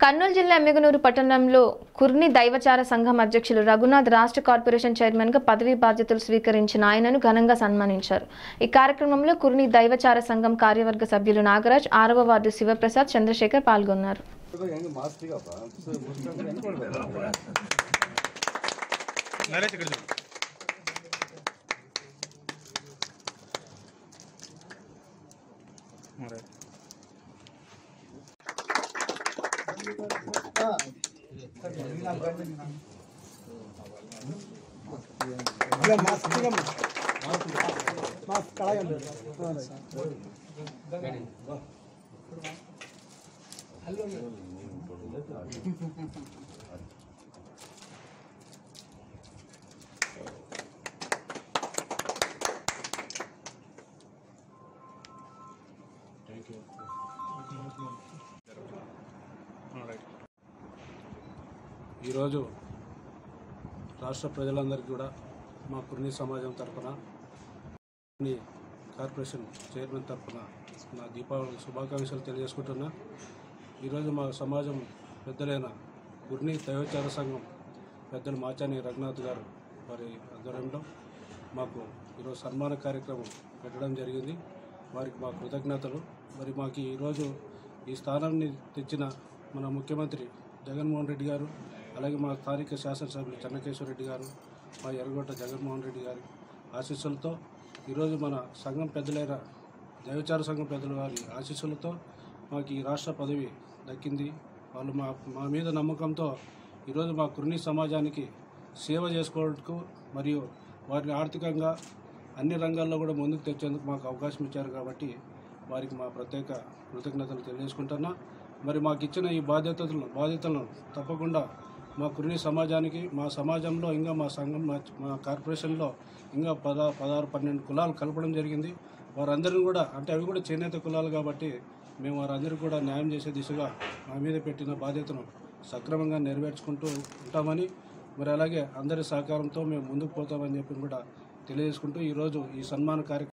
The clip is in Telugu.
కర్నూలు జిల్లా ఎమ్మిగనూరు పట్టణంలో కుర్ని దైవచార సంఘం అధ్యక్షులు రఘునాథ్ రాష్ట్ర కార్పొరేషన్ చైర్మన్గా పదవీ బాధ్యతలు స్వీకరించిన ఆయనను ఘనంగా సన్మానించారు ఈ కార్యక్రమంలో కుర్ని దైవచార సంఘం కార్యవర్గ సభ్యులు నాగరాజ్ ఆరవ వార్డు శివప్రసాద్ చంద్రశేఖర్ పాల్గొన్నారు నరేష్ ఇక్కడ చూడు మరి రైట్ ఈరోజు రాష్ట్ర ప్రజలందరికీ కూడా మా కుర్ని సమాజం తరఫున కుర్ని కార్పొరేషన్ చైర్మన్ తరఫున నా దీపావళి శుభాకాంక్షలు తెలియజేసుకుంటున్నా ఈరోజు మా సమాజం పెద్దలైన కుర్ని దైవచార సంఘం పెద్దలు మాచాని రఘునాథ్ గారు వారి ఆధ్వర్యంలో మాకు ఈరోజు సన్మాన కార్యక్రమం పెట్టడం జరిగింది వారికి మా కృతజ్ఞతలు మరి మాకు ఈరోజు ఈ స్థానాన్ని తెచ్చిన మన ముఖ్యమంత్రి జగన్మోహన్ రెడ్డి గారు అలాగే మా స్థానిక శాసనసభ్యులు చెన్నకేశ్వర రెడ్డి గారు మా ఎర్రగొట్ట జగన్మోహన్ రెడ్డి గారి ఆశీస్సులతో ఈరోజు మన సంఘం పెద్దలైన దైవచార సంఘం పెద్దల వారి ఆశీస్సులతో మాకు ఈ రాష్ట్ర పదవి దక్కింది వాళ్ళు మా మా మీద నమ్మకంతో ఈరోజు మా కుర్ని సమాజానికి సేవ చేసుకోవడానికి మరియు వారిని ఆర్థికంగా అన్ని రంగాల్లో కూడా ముందుకు తెచ్చేందుకు మాకు అవకాశం ఇచ్చారు కాబట్టి వారికి మా ప్రత్యేక కృతజ్ఞతలు తెలియజేసుకుంటున్నా మరి మాకు ఇచ్చిన ఈ బాధ్యతలను బాధ్యతలను తప్పకుండా మా కుర్ని సమాజానికి మా సమాజంలో ఇంకా మా సంఘం మా మా కార్పొరేషన్లో ఇంకా పద పదహారు పన్నెండు కులాలు కలపడం జరిగింది వారందరిని కూడా అంటే అవి కూడా చేనేత కులాలు కాబట్టి మేము వారందరికీ కూడా న్యాయం చేసే దిశగా మా మీద పెట్టిన బాధ్యతను సక్రమంగా నెరవేర్చుకుంటూ ఉంటామని మరి అలాగే అందరి సహకారంతో మేము ముందుకు పోతామని చెప్పి కూడా తెలియజేసుకుంటూ ఈరోజు ఈ సన్మాన కార్యక్రమం